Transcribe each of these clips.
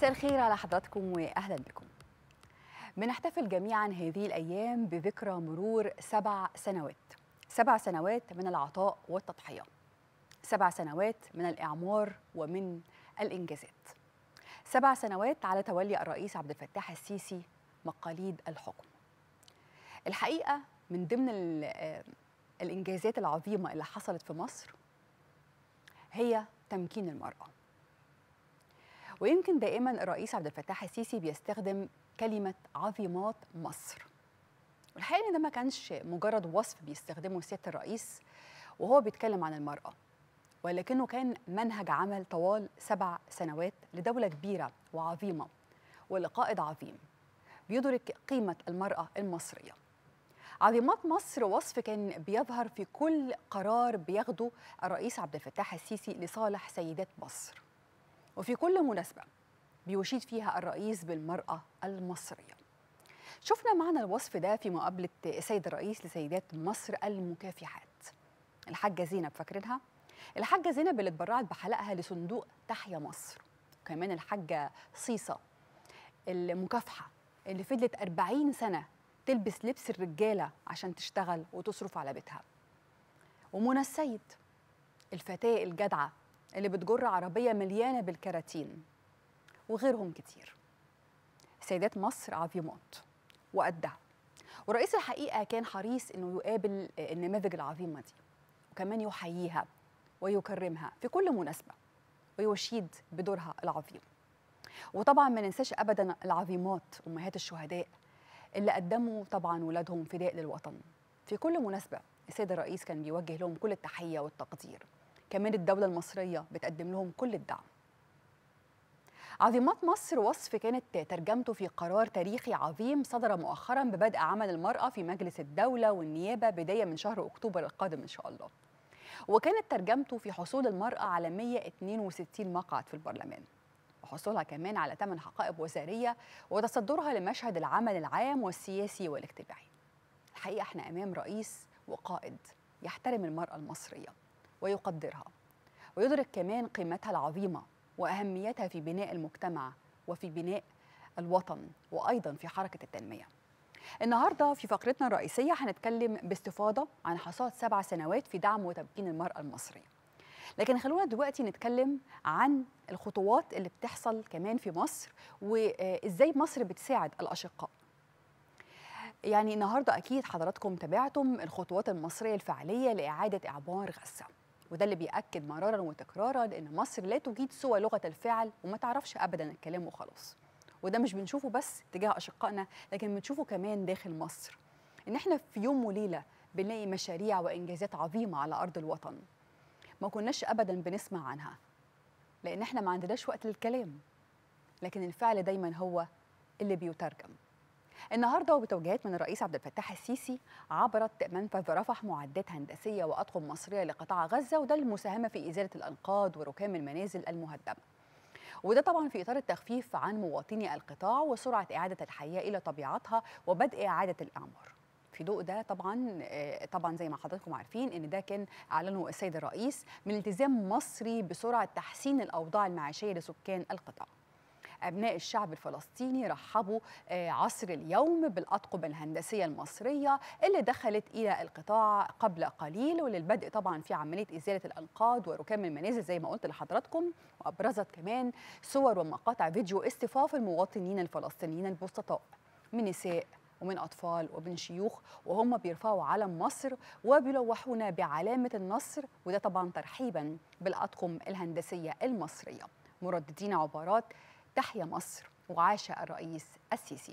مساء الخير على حضراتكم واهلا بكم. بنحتفل جميعا هذه الايام بذكرى مرور سبع سنوات. سبع سنوات من العطاء والتضحيه. سبع سنوات من الاعمار ومن الانجازات. سبع سنوات على تولي الرئيس عبد الفتاح السيسي مقاليد الحكم. الحقيقه من ضمن الانجازات العظيمه اللي حصلت في مصر هي تمكين المراه. ويمكن دائما الرئيس عبد الفتاح السيسي بيستخدم كلمة عظيمات مصر والحقيقة إن ده ما كانش مجرد وصف بيستخدمه سيادة الرئيس وهو بيتكلم عن المرأة ولكنه كان منهج عمل طوال سبع سنوات لدولة كبيرة وعظيمة ولقائد عظيم بيدرك قيمة المرأة المصرية عظيمات مصر وصف كان بيظهر في كل قرار بياخده الرئيس عبد الفتاح السيسي لصالح سيدات مصر وفي كل مناسبة بيشيد فيها الرئيس بالمرأة المصرية شفنا معنى الوصف ده في مقابلة السيد الرئيس لسيدات مصر المكافحات الحاجة زينب فاكرينها؟ الحاجة زينب اللي اتبرعت بحلقها لصندوق تحيا مصر وكمان الحاجة صيصة المكافحة اللي فضلت 40 سنة تلبس لبس الرجالة عشان تشتغل وتصرف على بيتها ومنى السيد الفتاة الجدعة اللي بتجر عربية مليانة بالكراتين وغيرهم كتير سيدات مصر عظيمات وقدها ورئيس الحقيقة كان حريص أنه يقابل النماذج العظيمة دي وكمان يحييها ويكرمها في كل مناسبة ويشيد بدورها العظيم وطبعا ما ننساش أبدا العظيمات أمهات الشهداء اللي قدموا طبعا ولادهم فداء للوطن في كل مناسبة السيد الرئيس كان بيوجه لهم كل التحية والتقدير كمان الدولة المصرية بتقدم لهم كل الدعم عظيمات مصر وصف كانت ترجمته في قرار تاريخي عظيم صدر مؤخرا ببدء عمل المرأة في مجلس الدولة والنيابة بداية من شهر أكتوبر القادم إن شاء الله وكانت ترجمته في حصول المرأة على 162 مقعد في البرلمان وحصولها كمان على 8 حقائب وزارية وتصدرها لمشهد العمل العام والسياسي والاجتماعي الحقيقة احنا أمام رئيس وقائد يحترم المرأة المصرية ويقدرها ويدرك كمان قيمتها العظيمه واهميتها في بناء المجتمع وفي بناء الوطن وايضا في حركه التنميه. النهارده في فقرتنا الرئيسيه هنتكلم باستفاضه عن حصاد سبع سنوات في دعم وتمكين المراه المصريه. لكن خلونا دلوقتي نتكلم عن الخطوات اللي بتحصل كمان في مصر وازاي مصر بتساعد الاشقاء. يعني النهارده اكيد حضراتكم تابعتم الخطوات المصريه الفعليه لاعاده اعمار غزه. وده اللي بيأكد مرارا وتكرارا ان مصر لا تجيد سوى لغه الفعل وما تعرفش ابدا الكلام وخلاص وده مش بنشوفه بس تجاه اشقائنا لكن بنشوفه كمان داخل مصر ان احنا في يوم وليله بنلاقي مشاريع وانجازات عظيمه على ارض الوطن ما كناش ابدا بنسمع عنها لان احنا ما عندناش وقت للكلام لكن الفعل دايما هو اللي بيترجم النهارده وبتوجيهات من الرئيس عبد الفتاح السيسي عبرت منفذ رفح معدات هندسيه واطقم مصريه لقطاع غزه وده للمساهمه في ازاله الانقاض وركام المنازل المهدمه. وده طبعا في اطار التخفيف عن مواطني القطاع وسرعه اعاده الحياه الى طبيعتها وبدء اعاده الاعمار. في ضوء ده طبعا طبعا زي ما حضراتكم عارفين ان ده كان اعلنه السيد الرئيس من التزام مصري بسرعه تحسين الاوضاع المعيشيه لسكان القطاع. أبناء الشعب الفلسطيني رحبوا عصر اليوم بالأطقم الهندسية المصرية اللي دخلت إلى القطاع قبل قليل وللبدء طبعا في عملية إزالة الأنقاض وركام المنازل زي ما قلت لحضراتكم وأبرزت كمان صور ومقاطع فيديو اصطفاف المواطنين الفلسطينيين البسطاء من نساء ومن أطفال ومن شيوخ وهم بيرفعوا علم مصر وبيلوحونا بعلامة النصر وده طبعا ترحيبا بالأطقم الهندسية المصرية مرددين عبارات تحيا مصر وعاش الرئيس السيسي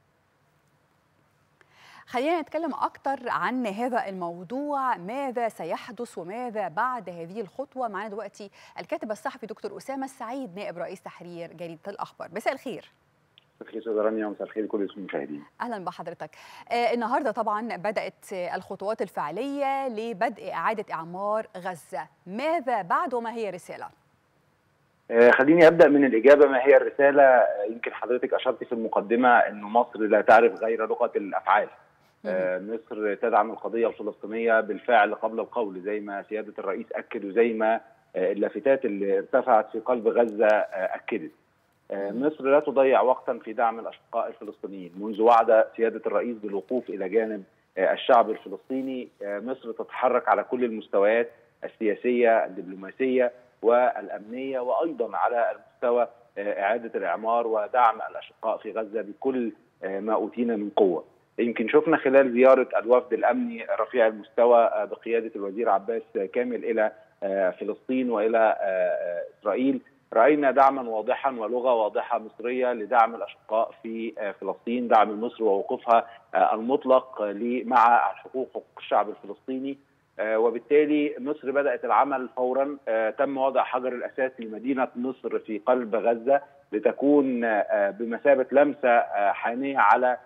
خلينا نتكلم أكتر عن هذا الموضوع ماذا سيحدث وماذا بعد هذه الخطوة معنا دلوقتي الكاتب الصحفي دكتور أسامة السعيد نائب رئيس تحرير جريدة الأخبار مساء الخير مساء الخير استاذ رانيا ومساء الخير لكل المشاهدين اهلا بحضرتك آه النهارده طبعا بدات الخطوات الفعليه لبدء اعاده اعمار غزه ماذا بعد وما هي الرساله خليني ابدا من الاجابه ما هي الرساله يمكن حضرتك اشرت في المقدمه انه مصر لا تعرف غير لغه الافعال مصر تدعم القضيه الفلسطينيه بالفعل قبل القول زي ما سياده الرئيس اكد وزي ما اللافتات اللي ارتفعت في قلب غزه اكدت مصر لا تضيع وقتا في دعم الاشقاء الفلسطينيين منذ وعد سياده الرئيس بالوقوف الى جانب الشعب الفلسطيني مصر تتحرك على كل المستويات السياسيه الدبلوماسيه والامنيه وايضا على المستوى اعاده الاعمار ودعم الاشقاء في غزه بكل ما اوتينا من قوه. يمكن شفنا خلال زياره الوفد الامني رفيع المستوى بقياده الوزير عباس كامل الى فلسطين والى اسرائيل راينا دعما واضحا ولغه واضحه مصريه لدعم الاشقاء في فلسطين، دعم مصر ووقوفها المطلق مع حقوق الشعب الفلسطيني وبالتالي مصر بدات العمل فورا تم وضع حجر الاساس لمدينه مصر في قلب غزه لتكون بمثابه لمسه حانيه على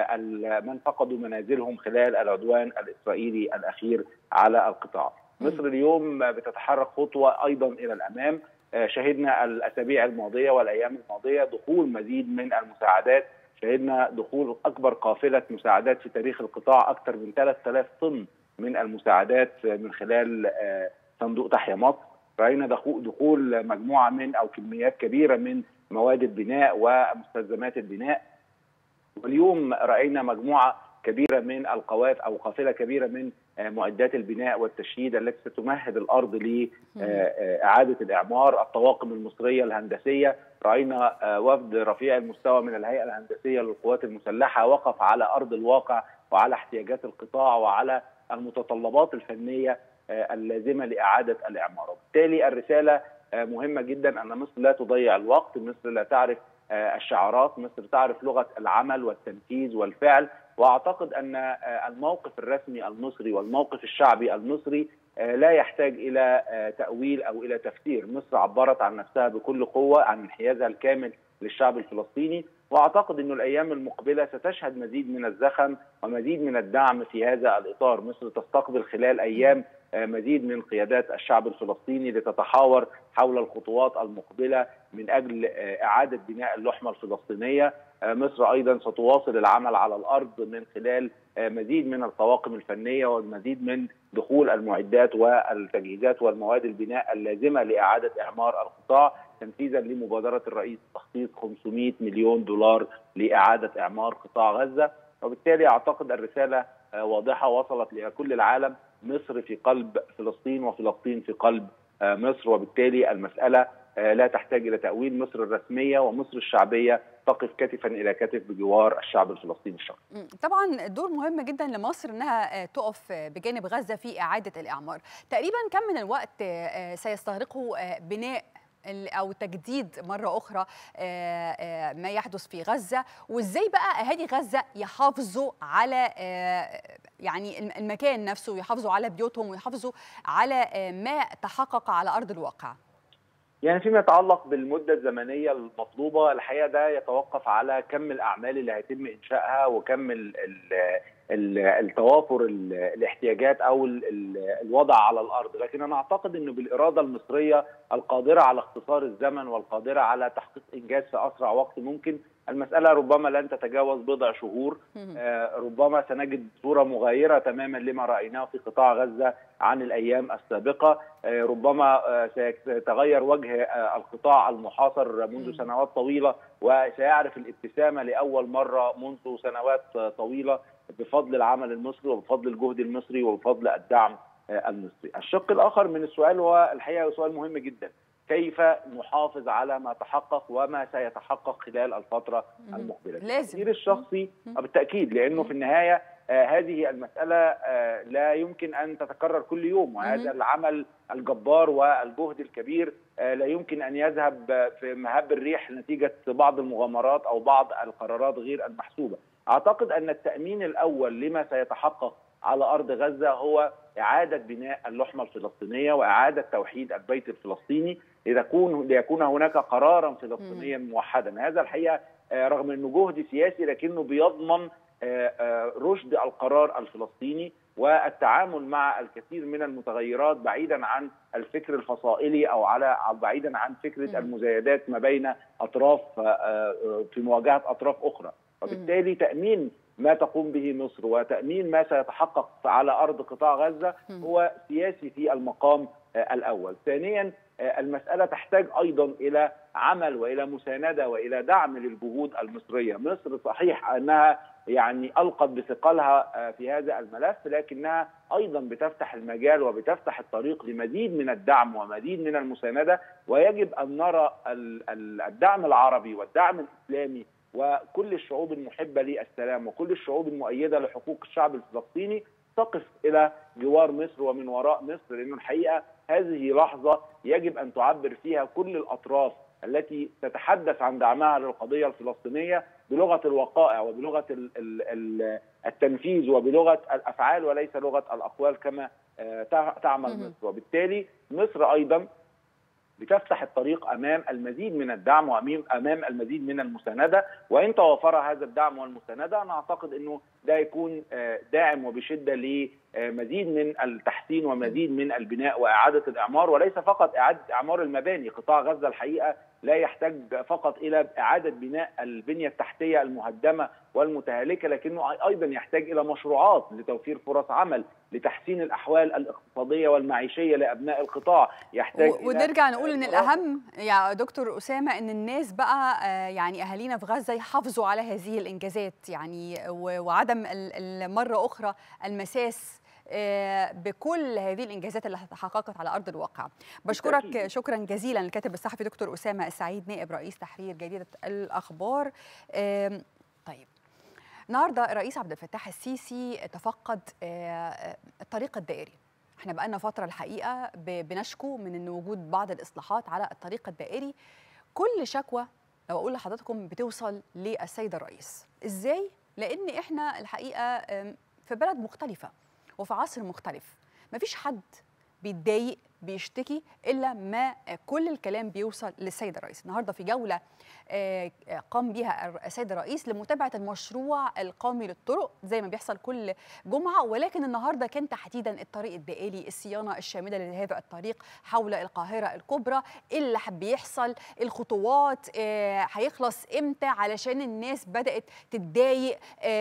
من فقدوا منازلهم خلال العدوان الاسرائيلي الاخير على القطاع. مصر اليوم بتتحرك خطوه ايضا الى الامام شهدنا الاسابيع الماضيه والايام الماضيه دخول مزيد من المساعدات شهدنا دخول اكبر قافله مساعدات في تاريخ القطاع اكثر من 3000 طن من المساعدات من خلال صندوق تحيا مصر راينا دخول مجموعه من او كميات كبيره من مواد البناء ومستلزمات البناء واليوم راينا مجموعه كبيره من القوافل او قافله كبيره من معدات البناء والتشييد التي ستمهد الارض لاعاده الاعمار، الطواقم المصريه الهندسيه، راينا وفد رفيع المستوى من الهيئه الهندسيه للقوات المسلحه وقف على ارض الواقع وعلى احتياجات القطاع وعلى المتطلبات الفنيه اللازمه لاعاده الاعمار، وبالتالي الرساله مهمه جدا ان مصر لا تضيع الوقت، مصر لا تعرف الشعارات، مصر تعرف لغه العمل والتنفيذ والفعل، واعتقد ان الموقف الرسمي المصري والموقف الشعبي المصري لا يحتاج الى تاويل او الى تفسير، مصر عبرت عن نفسها بكل قوه عن انحيازها الكامل للشعب الفلسطيني، واعتقد انه الايام المقبله ستشهد مزيد من الزخم ومزيد من الدعم في هذا الاطار، مصر تستقبل خلال ايام مزيد من قيادات الشعب الفلسطيني لتتحاور حول الخطوات المقبله من اجل اعاده بناء اللحمه الفلسطينيه، مصر ايضا ستواصل العمل على الارض من خلال مزيد من الطواقم الفنيه والمزيد من دخول المعدات والتجهيزات والمواد البناء اللازمه لاعاده اعمار القطاع تنفيذا لمبادره الرئيس تخصيص 500 مليون دولار لاعاده اعمار قطاع غزه وبالتالي اعتقد الرساله واضحه وصلت لكل العالم مصر في قلب فلسطين وفلسطين في قلب مصر وبالتالي المساله لا تحتاج الى تاويل مصر الرسميه ومصر الشعبيه تقف كتفا الى كتف بجوار الشعب الفلسطيني الشرقي. طبعا دور مهم جدا لمصر انها تقف بجانب غزه في اعاده الاعمار. تقريبا كم من الوقت سيستغرقه بناء او تجديد مره اخرى ما يحدث في غزه وازاي بقى اهالي غزه يحافظوا على يعني المكان نفسه ويحافظوا على بيوتهم ويحافظوا على ما تحقق على ارض الواقع يعني فيما يتعلق بالمدة الزمنية المطلوبة الحقيقة ده يتوقف على كم الأعمال اللي هيتم إنشائها وكم ال ال التوافر الاحتياجات أو الوضع على الأرض لكن أنا أعتقد أنه بالإرادة المصرية القادرة على اختصار الزمن والقادرة على تحقيق إنجاز في أسرع وقت ممكن المسألة ربما لن تتجاوز بضع شهور آه ربما سنجد صورة مغايرة تماما لما رأيناه في قطاع غزة عن الأيام السابقة آه ربما آه سيتغير وجه آه القطاع المحاصر منذ سنوات طويلة وسيعرف الابتسامة لأول مرة منذ سنوات طويلة بفضل العمل المصري وبفضل الجهد المصري وبفضل الدعم آه المصري الشق الآخر من السؤال هو الحقيقة سؤال مهم جدا كيف نحافظ على ما تحقق وما سيتحقق خلال الفتره المقبله. لازم الشخصي بالتاكيد لانه في النهايه آه هذه المساله آه لا يمكن ان تتكرر كل يوم وهذا العمل الجبار والجهد الكبير آه لا يمكن ان يذهب في مهب الريح نتيجه بعض المغامرات او بعض القرارات غير المحسوبه. اعتقد ان التامين الاول لما سيتحقق على ارض غزه هو اعاده بناء اللحمه الفلسطينيه واعاده توحيد البيت الفلسطيني لتكون ليكون هناك قرارا فلسطينيا موحدا، هذا الحقيقه رغم انه جهد سياسي لكنه بيضمن رشد القرار الفلسطيني والتعامل مع الكثير من المتغيرات بعيدا عن الفكر الفصائلي او على بعيدا عن فكره المزايدات ما بين اطراف في مواجهه اطراف اخرى، وبالتالي تامين ما تقوم به مصر وتامين ما سيتحقق على ارض قطاع غزه هو سياسي في المقام الاول. ثانيا المساله تحتاج ايضا الى عمل والى مسانده والى دعم للجهود المصريه، مصر صحيح انها يعني القت بثقلها في هذا الملف لكنها ايضا بتفتح المجال وبتفتح الطريق لمزيد من الدعم ومزيد من المسانده ويجب ان نرى الدعم العربي والدعم الاسلامي وكل الشعوب المحبه للسلام وكل الشعوب المؤيده لحقوق الشعب الفلسطيني تقف الى جوار مصر ومن وراء مصر لانه الحقيقه هذه لحظه يجب ان تعبر فيها كل الاطراف التي تتحدث عن دعمها للقضيه الفلسطينيه بلغه الوقائع وبلغه التنفيذ وبلغه الافعال وليس لغه الاقوال كما تعمل مصر وبالتالي مصر ايضا بتفتح الطريق امام المزيد من الدعم وامام المزيد من المسانده وان توافر هذا الدعم والمسانده انا اعتقد انه ده يكون داعم وبشده لمزيد من التحسين ومزيد من البناء واعاده الاعمار وليس فقط اعاده اعمار المباني قطاع غزه الحقيقه لا يحتاج فقط الى اعاده بناء البنيه التحتيه المهدمه والمتهالكه لكنه ايضا يحتاج الى مشروعات لتوفير فرص عمل لتحسين الاحوال الاقتصاديه والمعيشيه لابناء القطاع يحتاج ونرجع نقول ان الاهم يا دكتور اسامه ان الناس بقى يعني اهالينا في غزه يحافظوا على هذه الانجازات يعني وعدم مره اخرى المساس بكل هذه الانجازات اللي تحققت على ارض الواقع بشكرك بالتأكيد. شكرا جزيلا للكاتب الصحفي دكتور اسامه السعيد نائب رئيس تحرير جريده الاخبار طيب النهارده الرئيس عبد الفتاح السيسي تفقد الطريق الدائري احنا بقالنا فتره الحقيقه بنشكو من ان وجود بعض الاصلاحات على الطريق الدائري كل شكوى لو اقول لحضراتكم بتوصل للسيد الرئيس ازاي لان احنا الحقيقه في بلد مختلفه وفي عصر مختلف مفيش حد بيتضايق بيشتكي الا ما كل الكلام بيوصل للسيد الرئيس النهارده في جوله قام بها السيد الرئيس لمتابعه المشروع القومي للطرق زي ما بيحصل كل جمعه ولكن النهارده كان تحديدا الطريق الدائري الصيانه الشامله لهذا الطريق حول القاهره الكبرى اللي بيحصل الخطوات هيخلص امتى علشان الناس بدات تتضايق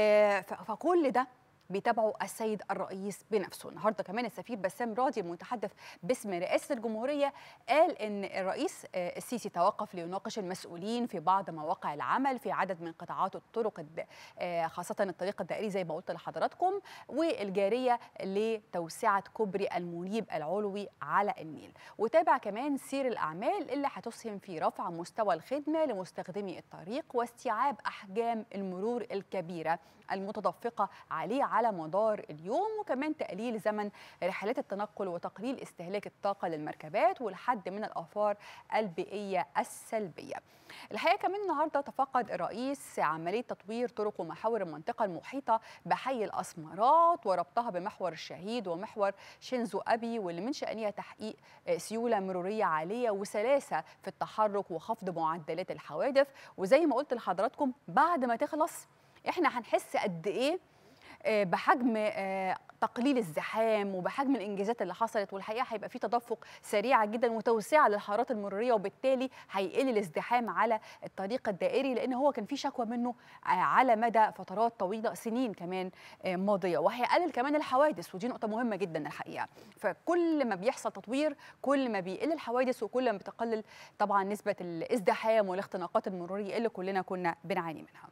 فكل ده بيتابعوا السيد الرئيس بنفسه النهارده كمان السفير بسام راضي المتحدث باسم رئاسه الجمهوريه قال ان الرئيس السيسي توقف ليناقش المسؤولين في بعض مواقع العمل في عدد من قطاعات الطرق خاصه الطريق الدائري زي ما قلت لحضراتكم والجاريه لتوسعه كوبري المنيب العلوي على النيل وتابع كمان سير الاعمال اللي هتسهم في رفع مستوى الخدمه لمستخدمي الطريق واستيعاب احجام المرور الكبيره المتدفقه عليه على مدار اليوم وكمان تقليل زمن رحلات التنقل وتقليل استهلاك الطاقه للمركبات والحد من الاثار البيئيه السلبيه. الحقيقه كمان النهارده تفقد الرئيس عمليه تطوير طرق ومحاور المنطقه المحيطه بحي الاسمرات وربطها بمحور الشهيد ومحور شينزو ابي واللي من شانها تحقيق سيوله مروريه عاليه وسلاسه في التحرك وخفض معدلات الحوادث وزي ما قلت لحضراتكم بعد ما تخلص احنا هنحس قد ايه بحجم تقليل الزحام وبحجم الانجازات اللي حصلت والحقيقه هيبقى في تدفق سريع جدا وتوسعه للحارات المروريه وبالتالي هيقل الازدحام على الطريق الدائري لان هو كان في شكوى منه على مدى فترات طويله سنين كمان ماضيه وهيقلل كمان الحوادث ودي نقطه مهمه جدا الحقيقه فكل ما بيحصل تطوير كل ما بيقل الحوادث وكل ما بتقلل طبعا نسبه الازدحام والاختناقات المروريه اللي كلنا كنا بنعاني منها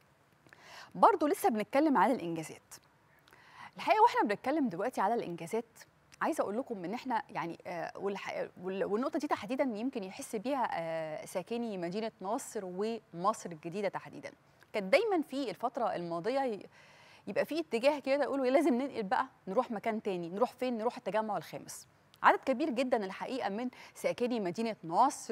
برضو لسه بنتكلم على الانجازات الحقيقه واحنا بنتكلم دلوقتي على الانجازات عايزه اقول لكم ان احنا يعني آه والنقطه دي تحديدا يمكن يحس بيها آه ساكني مدينه نصر ومصر الجديده تحديدا كانت دايما في الفتره الماضيه يبقى في اتجاه كده يقولوا لازم ننقل بقى نروح مكان تاني نروح فين نروح التجمع الخامس عدد كبير جدا الحقيقه من ساكني مدينه نصر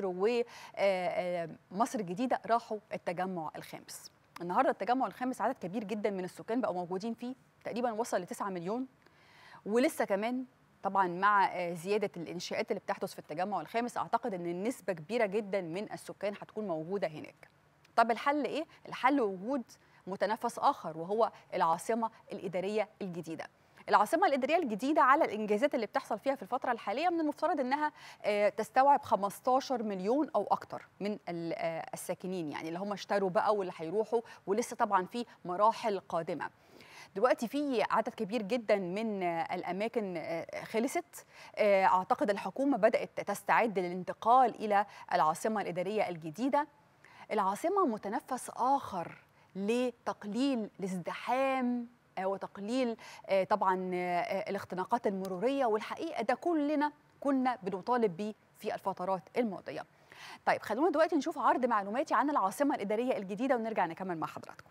ومصر الجديده راحوا التجمع الخامس النهارده التجمع الخامس عدد كبير جدا من السكان بقوا موجودين فيه تقريبا وصل ل 9 مليون ولسه كمان طبعا مع زياده الانشاءات اللي بتحدث في التجمع الخامس اعتقد ان النسبه كبيره جدا من السكان هتكون موجوده هناك. طب الحل ايه؟ الحل وجود متنفس اخر وهو العاصمه الاداريه الجديده. العاصمة الإدارية الجديدة على الإنجازات اللي بتحصل فيها في الفترة الحالية من المفترض أنها تستوعب 15 مليون أو أكتر من الساكنين يعني اللي هم اشتروا بقى واللي هيروحوا ولسه طبعا في مراحل قادمة دلوقتي في عدد كبير جدا من الاماكن خلصت اعتقد الحكومه بدات تستعد للانتقال الى العاصمه الاداريه الجديده العاصمه متنفس اخر لتقليل الازدحام وتقليل طبعا الاختناقات المروريه والحقيقه ده كلنا كنا بنطالب بيه في الفترات الماضيه. طيب خلونا دلوقتي نشوف عرض معلوماتي عن العاصمه الاداريه الجديده ونرجع نكمل مع حضراتكم.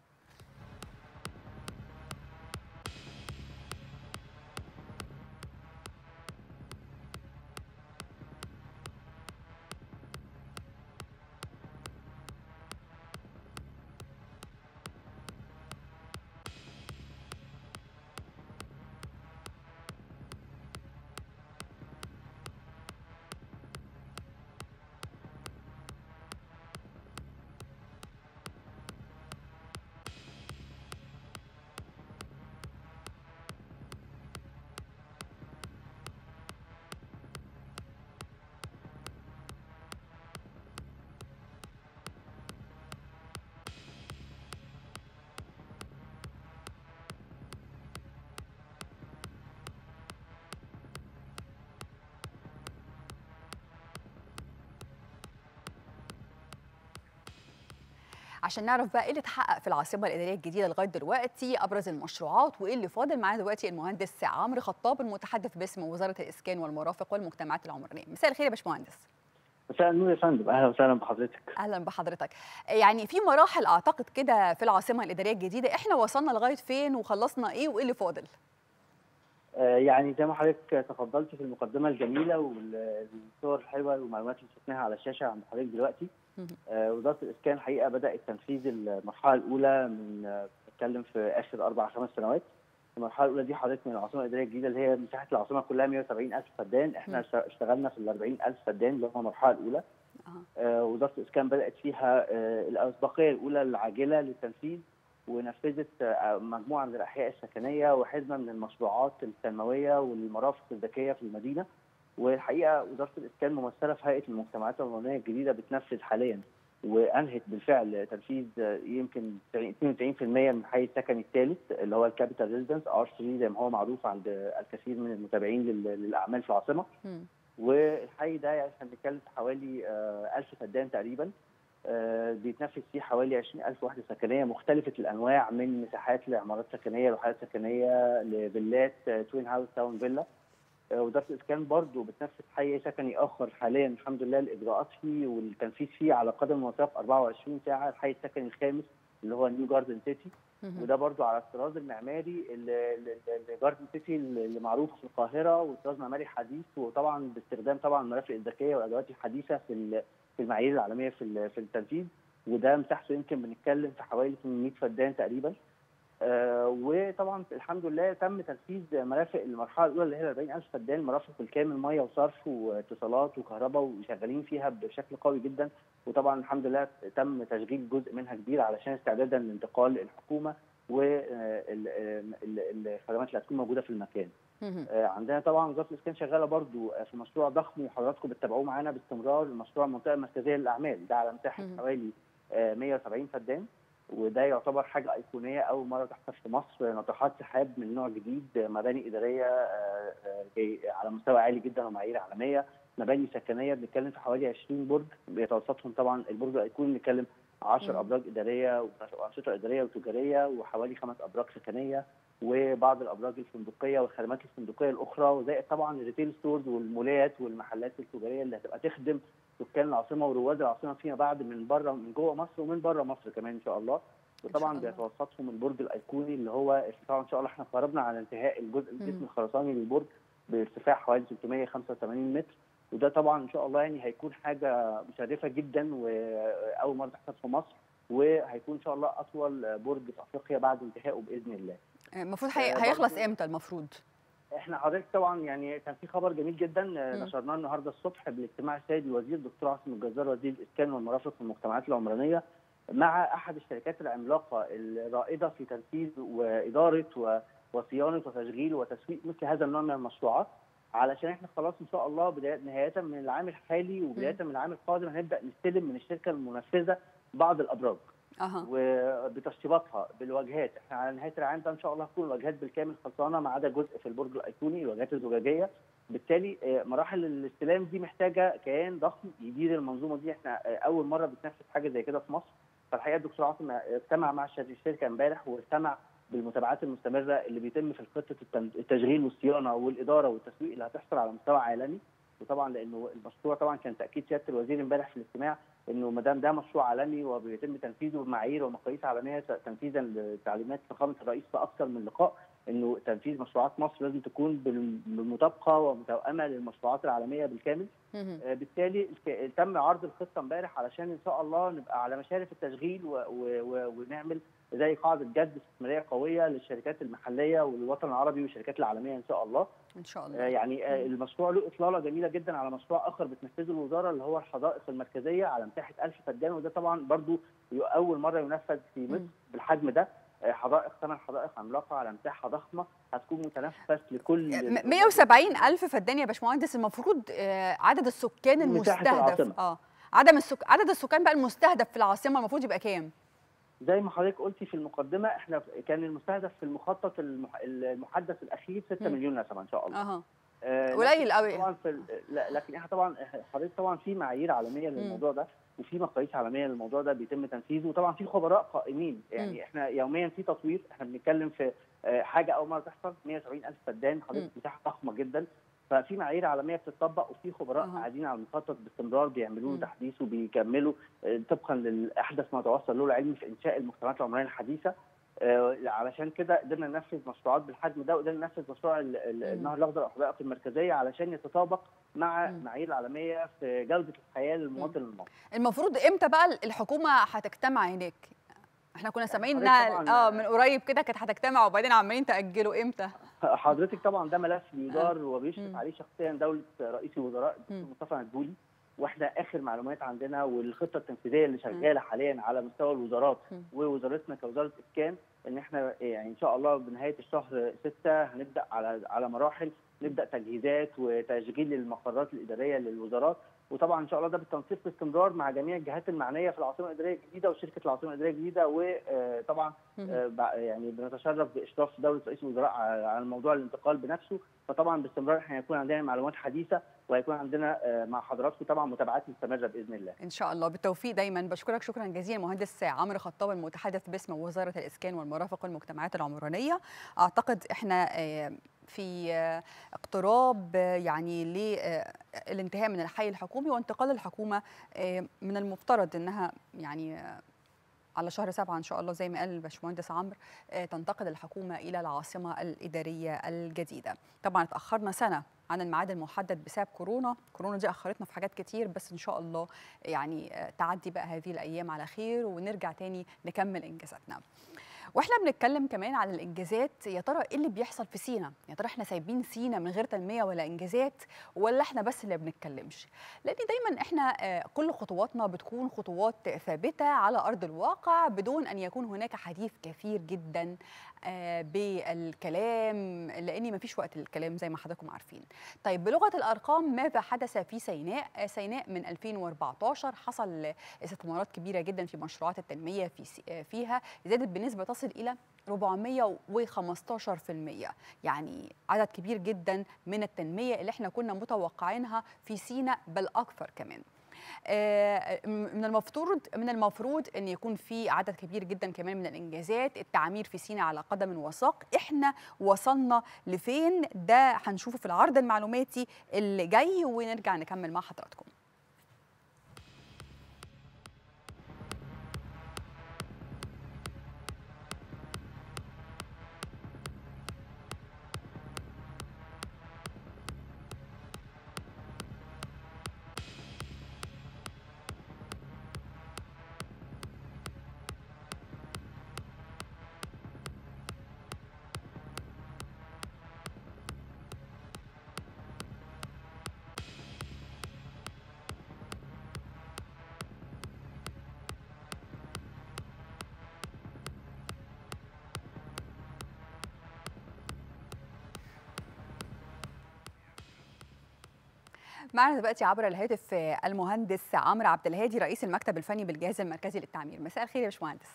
عشان نعرف بقى ايه اللي اتحقق في العاصمه الاداريه الجديده لغايه دلوقتي ابرز المشروعات وايه اللي فاضل معانا دلوقتي المهندس عمرو خطاب المتحدث باسم وزاره الاسكان والمرافق والمجتمعات العمرانيه مساء الخير يا باشمهندس مساء النور يا فندم اهلا وسهلا بحضرتك اهلا بحضرتك يعني في مراحل اعتقد كده في العاصمه الاداريه الجديده احنا وصلنا لغايه فين وخلصنا ايه وايه اللي فاضل آه يعني زي ما حضرتك تفضلت في المقدمه الجميله والصور الحلوه والمعلومات اللي شفناها على الشاشه عند حضرتك دلوقتي آه وزاره الاسكان الحقيقه بدات تنفيذ المرحله الاولى من بتكلم في اخر اربع خمس سنوات المرحله الاولى دي حضرتك من العاصمه الاداريه الجديده اللي هي مساحه العاصمه كلها 170 الف فدان احنا م. اشتغلنا في ال 40 الف فدان اللي هو المرحله الاولى آه وزاره الاسكان بدات فيها آه الاسبقيه الاولى العاجله للتنفيذ ونفذت مجموعه من الاحياء السكنيه وحزمه من المشروعات التنمويه والمرافق الذكيه في المدينه والحقيقه وزاره الاسكان ممثله في هيئه المجتمعات العمرانيه الجديده بتنفذ حاليا وانهت بالفعل تنفيذ يمكن 92% من الحي السكني الثالث اللي هو الكابيتال ريزيدنس ار 3 زي ما هو معروف عند الكثير من المتابعين للاعمال في العاصمه والحي ده يعني احنا بنتكلم في حوالي 1000 فدان تقريبا آه بيتنفذ فيه حوالي 20000 وحده سكنيه مختلفه الانواع من مساحات لعمارات سكنيه لوحدات سكنيه لفيلات آه توين هاوس تاون فيلا آه وزاره الاسكان برضه بتنفذ حي سكني اخر حاليا الحمد لله الاجراءات فيه والتنفيذ فيه على قدم وساق 24 ساعه الحي السكني الخامس اللي هو نيو جاردن سيتي وده برضو على الطراز المعماري الجاردن سيتي اللي معروف في القاهره وطراز معماري حديث وطبعا باستخدام طبعا المرافق الذكيه والادوات الحديثه في في المعايير العالميه في في التنفيذ وده مساحته يمكن بنتكلم في حوالي 800 فدان تقريبا آه وطبعا الحمد لله تم تنفيذ مرافق المرحله الاولى اللي هي 40000 فدان مرافق بالكامل ميه وصرف واتصالات وكهرباء وشغالين فيها بشكل قوي جدا وطبعا الحمد لله تم تشغيل جزء منها كبير علشان استعدادا لانتقال الحكومه والخدمات اللي هتكون موجوده في المكان. عندنا طبعا وزاره الاسكان شغاله برضو في مشروع ضخم وحضراتكم بتتابعوه معانا باستمرار مشروع المنطقه المركزيه للاعمال ده على مساحه حوالي 170 فدان وده يعتبر حاجه ايقونيه اول مره تحصل في مصر ناطحات سحاب من نوع جديد مباني اداريه على مستوى عالي جدا ومعايير عالميه مباني سكنيه بنتكلم في حوالي 20 برج بيتوسطهم طبعا البرج الايقوني بنتكلم 10 ابراج اداريه وانشطه اداريه وتجاريه وحوالي خمس ابراج سكنيه وبعض الابراج الفندقيه والخدمات الفندقيه الاخرى وزائد طبعا الريتيل ستورز والمولات والمحلات التجاريه اللي هتبقى تخدم سكان العاصمه ورواد العاصمه فيما بعد من بره من جوه مصر ومن بره مصر كمان ان شاء الله وطبعا بيتوسطهم البرج الايقوني اللي هو ارتفاعه ان شاء الله احنا قربنا على انتهاء الجزء الجسم الخرساني للبرج بارتفاع حوالي 385 متر وده طبعا ان شاء الله يعني هيكون حاجه مشرفه جدا واول مره تحصل في مصر وهيكون ان شاء الله اطول برج في افريقيا بعد انتهائه باذن الله. المفروض هيخلص امتى المفروض؟ احنا حضرتك طبعا يعني كان في خبر جميل جدا نشرناه النهارده الصبح بالاجتماع السيد الوزير دكتور عاصم الجزار وزير الاسكان والمرافق والمجتمعات العمرانيه مع احد الشركات العملاقه الرائده في تنفيذ واداره وصيانه وتشغيل وتسويق مثل هذا النوع من المشروعات علشان احنا خلاص ان شاء الله بدايه نهايه من العام الحالي وبدايه من العام القادم هنبدا نستلم من الشركه المنفذه بعض الابراج اها وبتشطيباتها بالواجهات احنا على نهايه العام ده ان شاء الله هتكون الواجهات بالكامل خلصانه ما عدا جزء في البرج الايقوني الواجهات الزجاجيه بالتالي آه، مراحل الاستلام دي محتاجه كيان ضخم يدير المنظومه دي احنا آه، اول مره بتنفذ حاجه زي كده في مصر فالحقيقه الدكتور عاصم اجتمع مع الشر- الشركه امبارح واستمع بالمتابعات المستمره اللي بيتم في خطه التن- التشغيل والصيانه والاداره والتسويق اللي هتحصل على مستوى عالمي وطبعا لانه المشروع طبعا كان تاكيد سياده الوزير امبارح في الاجتماع انه ما دام ده مشروع عالمي وبيتم تنفيذه بمعايير ومقاييس عالميه تنفيذا لتعليمات فخامه الرئيس في اكثر من لقاء انه تنفيذ مشروعات مصر لازم تكون بال- بالمطابقه ومتوائمه للمشروعات العالميه بالكامل مهم. آه، بالتالي الك- تم عرض الخطه امبارح علشان ان شاء الله نبقى على مشارف التشغيل و و و ونعمل زي قاعده جذب استثماريه قويه للشركات المحليه والوطن العربي والشركات العالميه ان شاء الله ان شاء آه، الله يعني آه، المشروع له اطلاله جميله جدا على مشروع اخر بتنفذه الوزاره اللي هو الحدائق المركزيه على مساحه 1000 فدان وده طبعا برضو ي- اول مره ينفذ في مصر مم. بالحجم ده آه، حدائق ثمان حدائق عملاقه على مساحه ضخمه هتكون متنفس لكل م- 170 ألف فدان يا باشمهندس المفروض آه، عدد السكان مساحة المستهدف العاصمة. اه عدد السك... عدد السكان بقى المستهدف في العاصمه المفروض يبقى كام؟ زي ما حضرتك قلتي في المقدمه احنا كان المستهدف في المخطط المح- المحدث الاخير 6 مم. مليون نسمه ان شاء الله اها آه، قليل لكن قوي. طبعا في ال- لا لكن احنا طبعا حضرتك طبعا في معايير عالميه للموضوع ده وفي مقاييس عالميه للموضوع ده بيتم تنفيذه وطبعا في خبراء قائمين مم. يعني احنا يوميا في تطوير احنا بنتكلم في آه، حاجه اول مره تحصل 170 الف فدان مم. حضرتك مساحه ضخمه جدا ففي معايير عالميه بتطبق وفي خبراء أها. قاعدين على المخطط باستمرار بيعملوا مم. له تحديث وبيكملوا آه، طبقا لاحدث ما توصل له العلم في انشاء المجتمعات العمرانيه الحديثه آه، علشان كده قدرنا ننفذ مشروعات بالحجم ده وقدرنا ننفذ مشروع ال- ال- مم. النهر الاخضر الحدائق المركزيه علشان يتطابق مع مم. معايير العالميه في جوده الحياه للمواطن المصري المفروض امتى بقى الحكومه هتجتمع هناك؟ احنا كنا سامعين حضرتك انها طبعاً- اه من قريب كده كانت هتجتمع وبعدين عمالين تاجلوا امتى؟ حضرتك طبعا ده ملف بيدار وبيشرف مم. عليه شخصيا دوله رئيس الوزراء الدكتور مم. مصطفى مدبولي واحنا اخر معلومات عندنا والخطه التنفيذيه اللي شغاله حاليا على مستوى الوزارات مم. ووزارتنا كوزاره اسكان ان احنا يعني ان شاء الله بنهايه الشهر 6 هنبدا على على مراحل نبدا تجهيزات وتشغيل المقرات الاداريه للوزارات وطبعا ان شاء الله ده بالتنسيق باستمرار مع جميع الجهات المعنيه في العاصمه الاداريه الجديده وشركه العاصمه الاداريه الجديده وطبعا مم. آه، بع- يعني بنتشرف باشراف دوله رئيس الوزراء على على موضوع الانتقال بنفسه فطبعا باستمرار احنا هيكون عندنا معلومات حديثه وهيكون عندنا آه، مع حضراتكم طبعا متابعات مستمره باذن الله ان شاء الله بالتوفيق دايما بشكرك شكرا جزيلا مهندس عمرو خطاب المتحدث باسم وزاره الاسكان والمرافق والمجتمعات العمرانيه اعتقد احنا آه، في آه، اقتراب آه، يعني للانتهاء من الحي الحكومي وانتقال الحكومه آه، من المفترض انها يعني آه، على شهر سبعة إن شاء الله زي ما قال الباشمهندس عمرو آه، تنتقل الحكومة إلى العاصمة الإدارية الجديدة طبعا اتأخرنا سنة عن الميعاد المحدد بسبب كورونا كورونا دي أخرتنا في حاجات كتير بس إن شاء الله يعني آه، تعدي بقى هذه الأيام على خير ونرجع تاني نكمل إنجازاتنا واحنا بنتكلم كمان على الانجازات يا ترى ايه اللي بيحصل في سينا يا ترى احنا سايبين سينا من غير تنميه ولا انجازات ولا احنا بس اللي بنتكلمش لان دايما احنا آه، كل خطواتنا بتكون خطوات ثابته على ارض الواقع بدون ان يكون هناك حديث كثير جدا آه، بالكلام لان مفيش وقت للكلام زي ما حضراتكم عارفين طيب بلغه الارقام ماذا حدث في سيناء آه، سيناء من 2014 حصل استثمارات كبيره جدا في مشروعات التنميه في سي- آه، فيها زادت بنسبه تصل الى 415% يعني عدد كبير جدا من التنميه اللي احنا كنا متوقعينها في سيناء بل اكثر كمان آه، من المفترض من المفروض ان يكون في عدد كبير جدا كمان من الانجازات التعمير في سيناء على قدم وساق احنا وصلنا لفين ده هنشوفه في العرض المعلوماتي اللي جاي ونرجع نكمل مع حضراتكم معنا دلوقتي عبر الهاتف المهندس عمرو عبد الهادي رئيس المكتب الفني بالجهاز المركزي للتعمير مساء الخير يا باشمهندس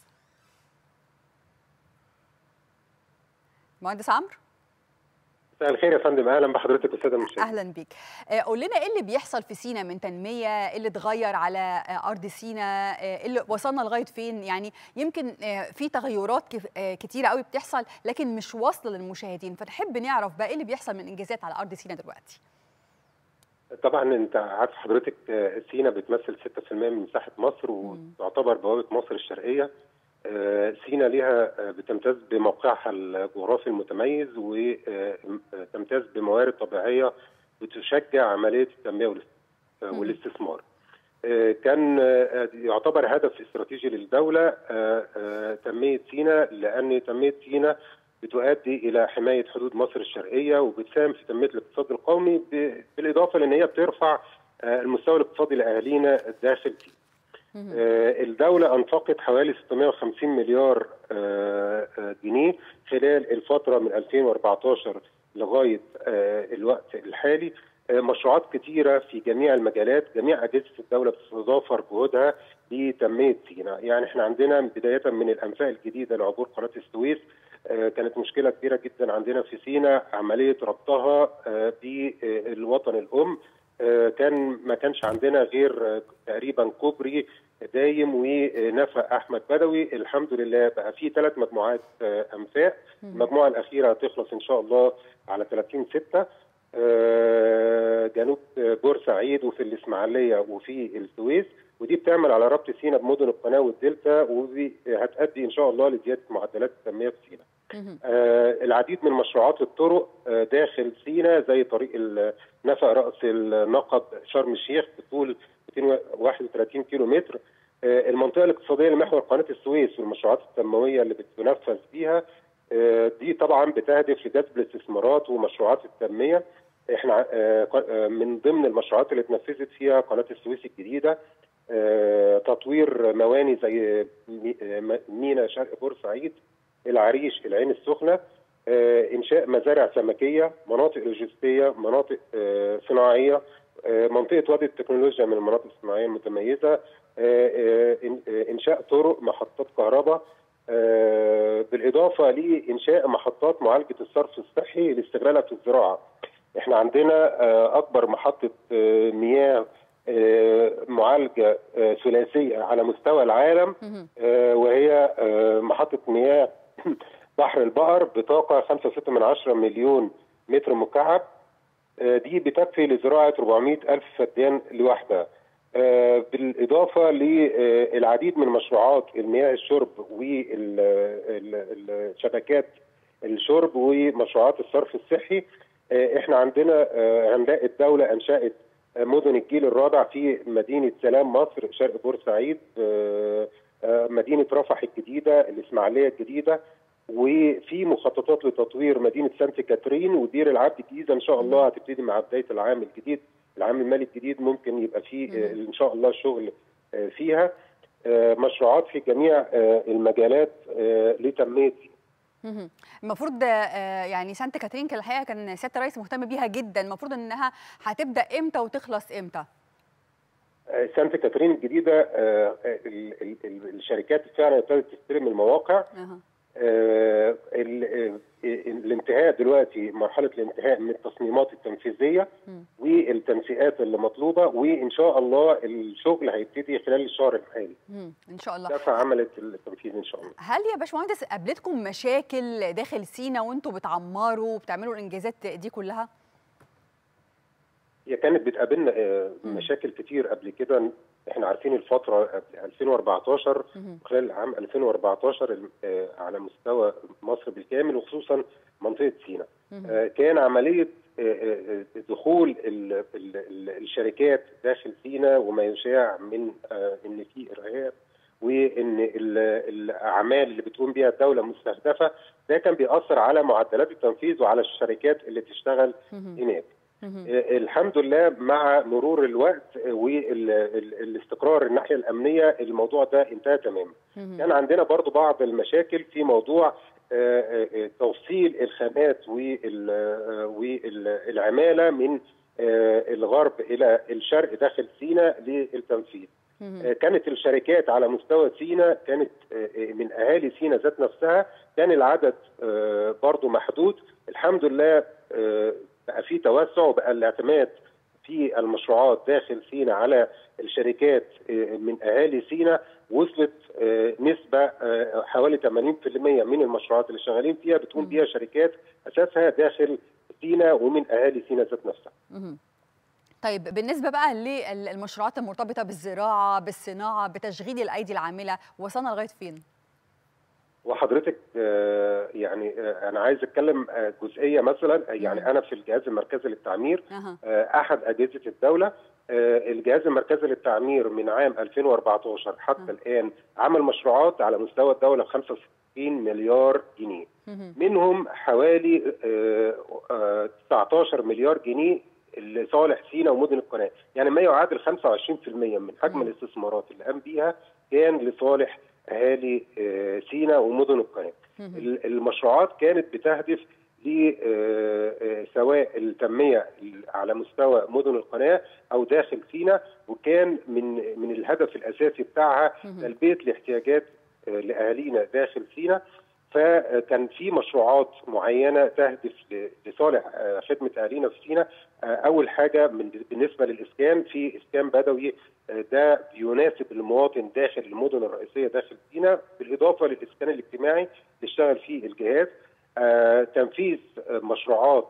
مهندس عمرو مساء الخير يا فندم اهلا بحضرتك استاذه المشاهد اهلا بيك قول لنا ايه اللي بيحصل في سينا من تنميه ايه اللي اتغير على ارض سينا ايه اللي وصلنا لغايه فين يعني يمكن في تغيرات كتيره قوي بتحصل لكن مش واصله للمشاهدين فتحب نعرف بقى ايه اللي بيحصل من انجازات على ارض سينا دلوقتي طبعا انت عارف حضرتك سينا بتمثل 6% من مساحه مصر وتعتبر بوابه مصر الشرقيه سينا ليها بتمتاز بموقعها الجغرافي المتميز وتمتاز بموارد طبيعيه بتشجع عمليه التنميه والاستثمار. كان يعتبر هدف استراتيجي للدوله تنميه سينا لان تنميه سينا بتؤدي الى حمايه حدود مصر الشرقيه وبتساهم في تنميه الاقتصاد القومي بالاضافه لان هي بترفع المستوى الاقتصادي لاهالينا داخل سينا. الدولة أنفقت حوالي 650 مليار جنيه خلال الفترة من 2014 لغاية الوقت الحالي مشروعات كثيرة في جميع المجالات جميع أجهزة الدولة بتتضافر جهودها لتنمية سيناء يعني احنا عندنا بداية من الأنفاق الجديدة لعبور قناة السويس كانت مشكلة كبيرة جدا عندنا في سيناء عملية ربطها بالوطن الأم كان ما كانش عندنا غير تقريبا كوبري دايم ونفق احمد بدوي الحمد لله بقى في ثلاث مجموعات انفاق المجموعه الاخيره هتخلص ان شاء الله على 30 6 جنوب بورسعيد وفي الاسماعيليه وفي السويس ودي بتعمل على ربط سينا بمدن القناه والدلتا وهتؤدي ان شاء الله لزياده معدلات التنميه في سينا. آه العديد من مشروعات الطرق آه داخل سينا زي طريق نفق راس النقب شرم الشيخ بطول 231 كيلو متر آه المنطقه الاقتصاديه لمحور قناه السويس والمشروعات التنمويه اللي بتنفذ فيها دي طبعا بتهدف لجذب الاستثمارات ومشروعات التنميه احنا من ضمن المشروعات اللي اتنفذت فيها قناه السويس الجديده تطوير مواني زي مينا شرق بورسعيد العريش العين السخنه انشاء مزارع سمكيه مناطق لوجستيه مناطق صناعيه منطقه وادي التكنولوجيا من المناطق الصناعيه المتميزه انشاء طرق محطات كهرباء بالاضافه لانشاء محطات معالجه الصرف الصحي لاستغلالها في الزراعه احنا عندنا اكبر محطه مياه معالجه ثلاثيه على مستوى العالم وهي محطه مياه بحر البقر بطاقه 5.6 من 10 مليون متر مكعب دي بتكفي لزراعه 400 الف فدان لوحدها بالاضافه للعديد من مشروعات المياه الشرب والشبكات الشرب ومشروعات الصرف الصحي احنا عندنا هنلاقي الدوله انشات مدن الجيل الرابع في مدينه سلام مصر شرق بورسعيد مدينه رفح الجديده الاسماعيليه الجديده وفي مخططات لتطوير مدينه سانت كاترين ودير العبد الجديده ان شاء الله هتبتدي مع بدايه العام الجديد العام المالي الجديد ممكن يبقى فيه ان شاء الله شغل فيها مشروعات في جميع المجالات لتنميه المفروض يعني سانت كاترين كان الحقيقه كان سياده الرئيس مهتم بيها جدا المفروض انها هتبدا امتى وتخلص امتى سانت كاترين الجديده الشركات فعلا ابتدت تستلم المواقع أه الانتهاء دلوقتي مرحله الانتهاء من التصميمات التنفيذيه م. والتنسيقات اللي مطلوبه وان شاء الله الشغل هيبتدي خلال الشهر الحالي ان شاء الله دفع عمليه التنفيذ ان شاء الله هل يا باشمهندس قابلتكم مشاكل داخل سينا وانتم بتعمروا وبتعملوا الانجازات دي كلها هي كانت بتقابلنا مشاكل كتير قبل كده احنا عارفين الفتره 2014 خلال عام 2014 على مستوى مصر بالكامل وخصوصا منطقه سيناء كان عمليه دخول الشركات داخل سيناء وما يشاع من ان في ارهاب وان الاعمال اللي بتقوم بها الدوله مستهدفه ده كان بيأثر على معدلات التنفيذ وعلى الشركات اللي تشتغل هناك الحمد لله مع مرور الوقت والاستقرار الناحيه الامنيه الموضوع ده انتهى تماما كان عندنا برضو بعض المشاكل في موضوع توصيل الخامات والعماله من الغرب الى الشرق داخل سيناء للتنفيذ. كانت الشركات على مستوى سيناء كانت من اهالي سيناء ذات نفسها كان العدد برضو محدود الحمد لله بقى في توسع وبقى الاعتماد في المشروعات داخل سيناء على الشركات من اهالي سيناء وصلت نسبه حوالي 80% من المشروعات اللي شغالين فيها بتقوم بيها شركات اساسها داخل سيناء ومن اهالي سيناء ذات نفسها. طيب بالنسبه بقى للمشروعات المرتبطه بالزراعه بالصناعه بتشغيل الايدي العامله وصلنا لغايه فين؟ وحضرتك يعني انا عايز اتكلم جزئيه مثلا يعني انا في الجهاز المركزي للتعمير احد اجهزه الدوله الجهاز المركزي للتعمير من عام 2014 حتى الان عمل مشروعات على مستوى الدوله ب 65 مليار جنيه منهم حوالي 19 مليار جنيه لصالح سينا ومدن القناه يعني ما يعادل 25% من حجم الاستثمارات اللي قام بيها كان لصالح اهالي سينا ومدن القناه المشروعات كانت بتهدف ل سواء التنميه على مستوى مدن القناه او داخل سينا وكان من من الهدف الاساسي بتاعها تلبيه الاحتياجات لاهالينا داخل سينا فكان في مشروعات معينه تهدف لصالح خدمه اهالينا في سينا اول حاجه من بالنسبه للاسكان في اسكان بدوي ده بيناسب المواطن داخل المدن الرئيسيه داخل سينا بالاضافه للاسكان الاجتماعي اللي اشتغل فيه الجهاز تنفيذ مشروعات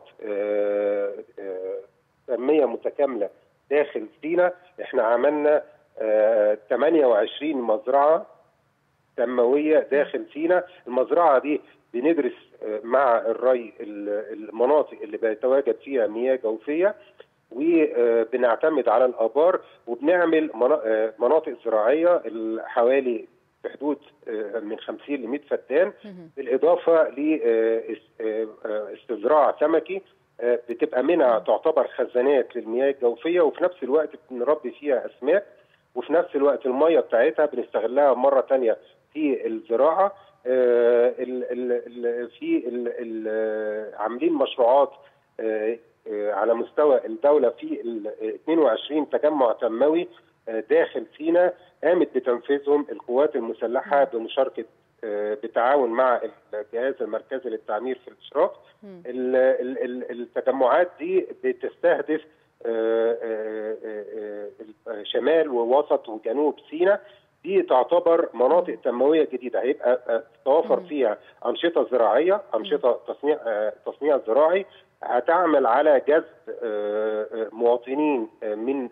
تنميه متكامله داخل سينا احنا عملنا 28 مزرعه تنمويه داخل سينا المزرعه دي بندرس مع الري المناطق اللي بيتواجد فيها مياه جوفيه وبنعتمد على الابار وبنعمل مناطق زراعيه حوالي في حدود من 50 ل 100 فدان بالاضافه لاستزراع سمكي بتبقى منها تعتبر خزانات للمياه الجوفيه وفي نفس الوقت بنربي فيها اسماك وفي نفس الوقت الميه بتاعتها بنستغلها مره ثانيه في الزراعه ال ال في ال عاملين مشروعات على مستوى الدوله في ال 22 تجمع تنموي داخل سينا قامت بتنفيذهم القوات المسلحه بمشاركه بالتعاون مع الجهاز المركزي للتعمير في الاشراف التجمعات دي بتستهدف شمال ووسط وجنوب سينا دي تعتبر مناطق تنمويه جديده هيبقى توفر فيها انشطه زراعيه انشطه تصنيع تصنيع زراعي هتعمل على جذب مواطنين من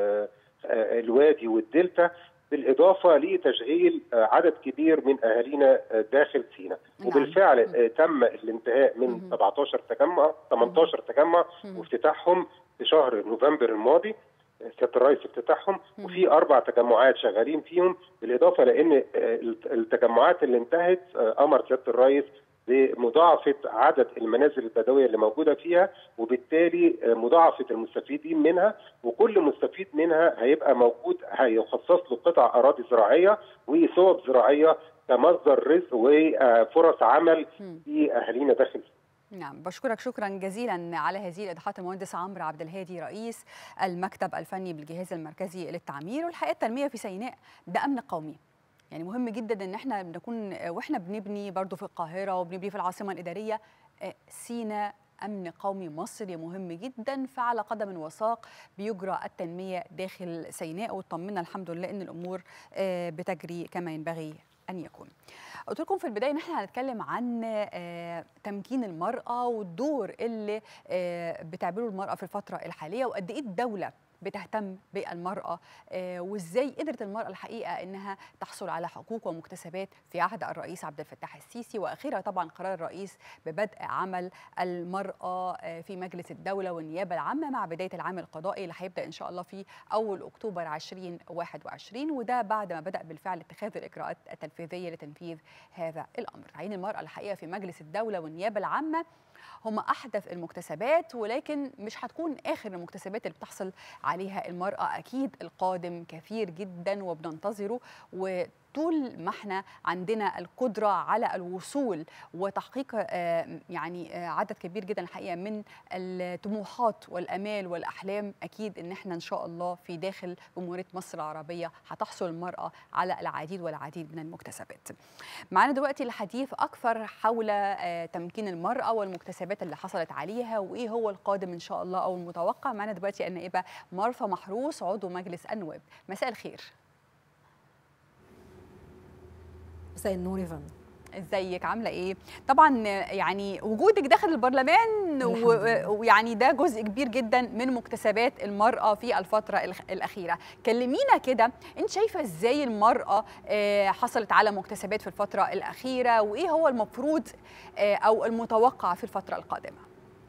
الوادي والدلتا بالاضافه لتشغيل عدد كبير من اهالينا داخل سينا نعم. وبالفعل تم الانتهاء من 17 تجمع 18 تجمع وافتتاحهم في شهر نوفمبر الماضي سياده الرئيس افتتاحهم وفي اربع تجمعات شغالين فيهم بالاضافه لان التجمعات اللي انتهت امر سياده الرئيس بمضاعفه عدد المنازل البدويه اللي موجوده فيها وبالتالي مضاعفه المستفيدين منها وكل مستفيد منها هيبقى موجود هيخصص له قطع اراضي زراعيه وصوب زراعيه كمصدر رزق وفرص عمل في اهالينا داخل نعم بشكرك شكرا جزيلا على هذه الايضاحات المهندس عمرو عبد الهادي رئيس المكتب الفني بالجهاز المركزي للتعمير والحقيقه التنميه في سيناء ده امن قومي يعني مهم جدا ان احنا نكون واحنا بنبني برضو في القاهره وبنبني في العاصمه الاداريه سيناء امن قومي مصري مهم جدا فعلى قدم وساق بيجرى التنميه داخل سيناء واطمنا الحمد لله ان الامور بتجري كما ينبغي ان يكون. قلت لكم في البدايه ان احنا هنتكلم عن تمكين المراه والدور اللي بتعمله المراه في الفتره الحاليه وقد ايه الدوله بتهتم بالمرأة وإزاي قدرت المرأة الحقيقة أنها تحصل على حقوق ومكتسبات في عهد الرئيس عبد الفتاح السيسي وأخيرا طبعا قرار الرئيس ببدء عمل المرأة في مجلس الدولة والنيابة العامة مع بداية العام القضائي اللي هيبدأ إن شاء الله في أول أكتوبر 2021 وده بعد ما بدأ بالفعل اتخاذ الإجراءات التنفيذية لتنفيذ هذا الأمر تعيين المرأة الحقيقة في مجلس الدولة والنيابة العامة هم احدث المكتسبات ولكن مش هتكون اخر المكتسبات اللي بتحصل عليها المراه اكيد القادم كثير جدا وبننتظره و طول ما احنا عندنا القدره على الوصول وتحقيق يعني عدد كبير جدا الحقيقه من الطموحات والامال والاحلام اكيد ان احنا ان شاء الله في داخل جمهوريه مصر العربيه هتحصل المراه على العديد والعديد من المكتسبات. معانا دلوقتي الحديث اكثر حول تمكين المراه والمكتسبات اللي حصلت عليها وايه هو القادم ان شاء الله او المتوقع معانا دلوقتي النائبه مارفا محروس عضو مجلس النواب مساء الخير مساء النور يا فندم ازيك عامله ايه طبعا يعني وجودك داخل البرلمان ويعني ده جزء كبير جدا من مكتسبات المراه في الفتره الاخيره كلمينا كده انت شايفه ازاي المراه حصلت على مكتسبات في الفتره الاخيره وايه هو المفروض او المتوقع في الفتره القادمه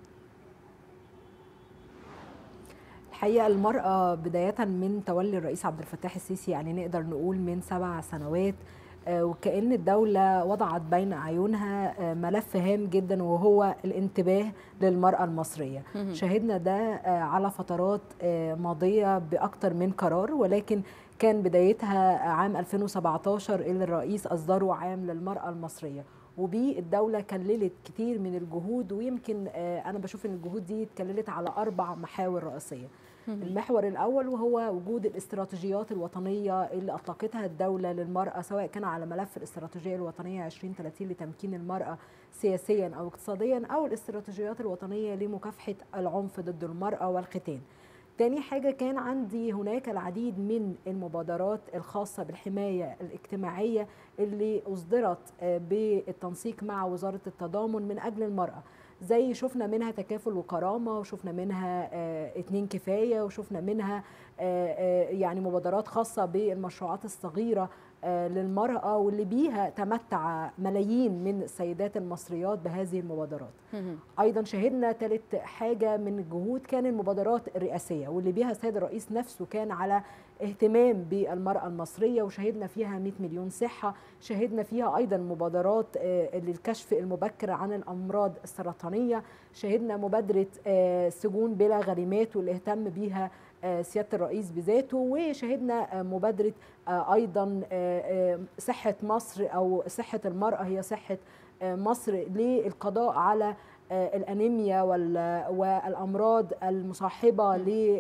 الحقيقه المراه بدايه من تولي الرئيس عبد الفتاح السيسي يعني نقدر نقول من سبع سنوات وكأن الدولة وضعت بين أعينها ملف هام جدا وهو الانتباه للمرأة المصرية شهدنا ده على فترات ماضية بأكثر من قرار ولكن كان بدايتها عام 2017 اللي الرئيس أصدره عام للمرأة المصرية وبيه الدولة كللت كتير من الجهود ويمكن أنا بشوف إن الجهود دي اتكللت على أربع محاور رئيسية المحور الأول وهو وجود الاستراتيجيات الوطنية اللي أطلقتها الدولة للمرأة سواء كان على ملف الاستراتيجية الوطنية 2030 لتمكين المرأة سياسيا أو اقتصاديا أو الاستراتيجيات الوطنية لمكافحة العنف ضد المرأة والختان تاني حاجة كان عندي هناك العديد من المبادرات الخاصة بالحماية الاجتماعية اللي أصدرت بالتنسيق مع وزارة التضامن من أجل المرأة زي شفنا منها تكافل وكرامه وشفنا منها آه اتنين كفايه وشفنا منها آه آه يعني مبادرات خاصه بالمشروعات الصغيره آه للمراه واللي بيها تمتع ملايين من السيدات المصريات بهذه المبادرات. ايضا شهدنا ثالث حاجه من الجهود كان المبادرات الرئاسيه واللي بيها السيد الرئيس نفسه كان على اهتمام بالمرأة المصرية وشهدنا فيها 100 مليون صحة شهدنا فيها أيضا مبادرات للكشف المبكر عن الأمراض السرطانية شهدنا مبادرة سجون بلا غريمات واللي اهتم بيها سيادة الرئيس بذاته وشهدنا مبادرة أيضا صحة مصر أو صحة المرأة هي صحة مصر للقضاء على الانيميا والامراض المصاحبه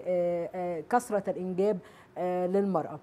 لكثره الانجاب للمراه